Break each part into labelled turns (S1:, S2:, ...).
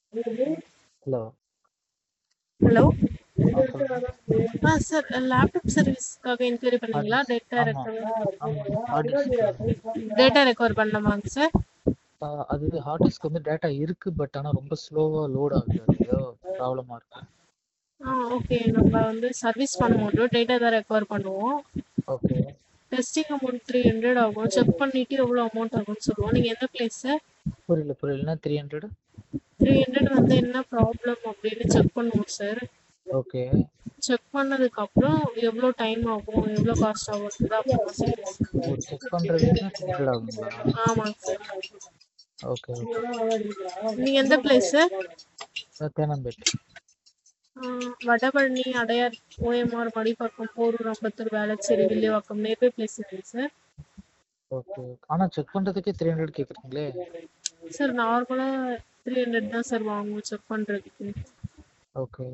S1: hello
S2: hello
S1: ஆ சொல்லுங்க
S2: ஆ சார் லேப்டாப் சர்வீஸ்க்காக என்கொயரி பண்ணீங்களா டேட்டா
S1: ஆமா
S2: ரெக்கவர்
S1: ஆமா ஹார்ட் டிஸ்க்
S2: டேட்டா ரெக்கவர் பண்ணலாமாங்க சார்
S1: அது ஹார்ட் டிஸ்க் வந்து டேட்டா இருக்கு பட் ஆனா ரொம்ப ஸ்லோவா லோட் ஆகுது அது ஏதோ ப்ராப்ளமா இருக்கு
S2: ஆ ஓகே நம்ம வந்து சர்வீஸ் பண்ண மாட்டோம் டேட்டா தான் ரெக்கவர் பண்ணுவோம்
S1: okay
S2: testing amount three hundred ஆகும் செக் பண்ணிட்டு எவ்வளோ அமௌண்ட் ஆகும்னு சொல்லுவோம் நீங்கள் எந்த பிளேஸ் சார்
S1: புரியல புரியலன்னா த்ரீ ஹண்ட்ரட்
S2: த்ரீ ஹண்ட்ரட் வந்து என்ன ப்ராப்ளம் அப்படின்னு செக் பண்ணுவோம் சார்
S1: ஓகே
S2: செக் பண்ணதுக்கு அப்புறம் எவ்வளோ டைம் ஆகும் எவ்வளோ காஸ்ட் ஆகும் அப்புறமா சொல்லுவோம்
S1: ஓ செக் பண்றதுக்கு த்ரீ ஹண்ட்ரட் ஆகுங்களா
S2: ஆமாங்க சார்
S1: ஓகே ஓகே
S2: நீங்கள் எந்த place sir
S1: Teynampet
S2: Vadapalani Adyar OMR Madipakkam Porur Ambattur Velachery Villivakkam நேர்வே பிளேஸ் இருக்கு சார்
S1: ஓகே ஆனா செக் பண்றதுக்கே த்ரீ ஹண்ட்ரட் கேக்குறீங்களே
S2: சார் நார்மலாக த்ரீ ஹண்ட்ரட் தான் சார் வாங்குவோம் செக் பண்ணுறதுக்கு
S1: ஓகே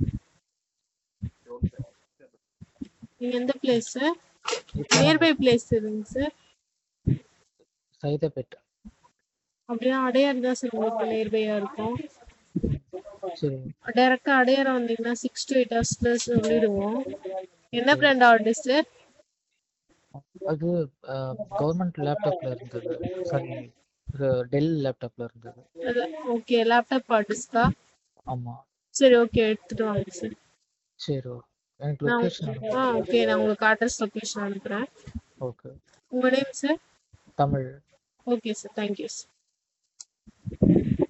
S2: நீங்கள் எந்த பிளேஸ் சார் நியர்பை பிளேஸ் எதுங்க சார்
S1: சைதாப்பேட்
S2: அப்படின்னா அடையார் தான் சார் உங்களுக்கு நியர்பையாக இருக்கும்
S1: சரி
S2: டேரெக்டாக அடையாரம் வந்தீங்கன்னா சிக்ஸ் டு எயிட் ஹவர்ஸில் சொல்லிடுவோம் என்ன பிராண்ட் ஆர்டர் சார்
S1: அது கவர்மெண்ட் லேப்டாப்ல இருந்தது சாரி டெல் லேப்டாப்ல இருந்தது
S2: ஓகே லேப்டாப் ஆர்டிஸ்டா
S1: ஆமா
S2: சரி ஓகே எடுத்துட்டு வாங்க சார்
S1: சரி ஓகே எனக்கு
S2: நான்
S1: லொகேஷன்
S2: ஆ ஓகே நான் உங்களுக்கு அட்ரஸ் லொக்கேஷன் அனுப்புகிறேன்
S1: ஓகே
S2: உங்கள் name sir
S1: Tamil
S2: okay sir thank you sir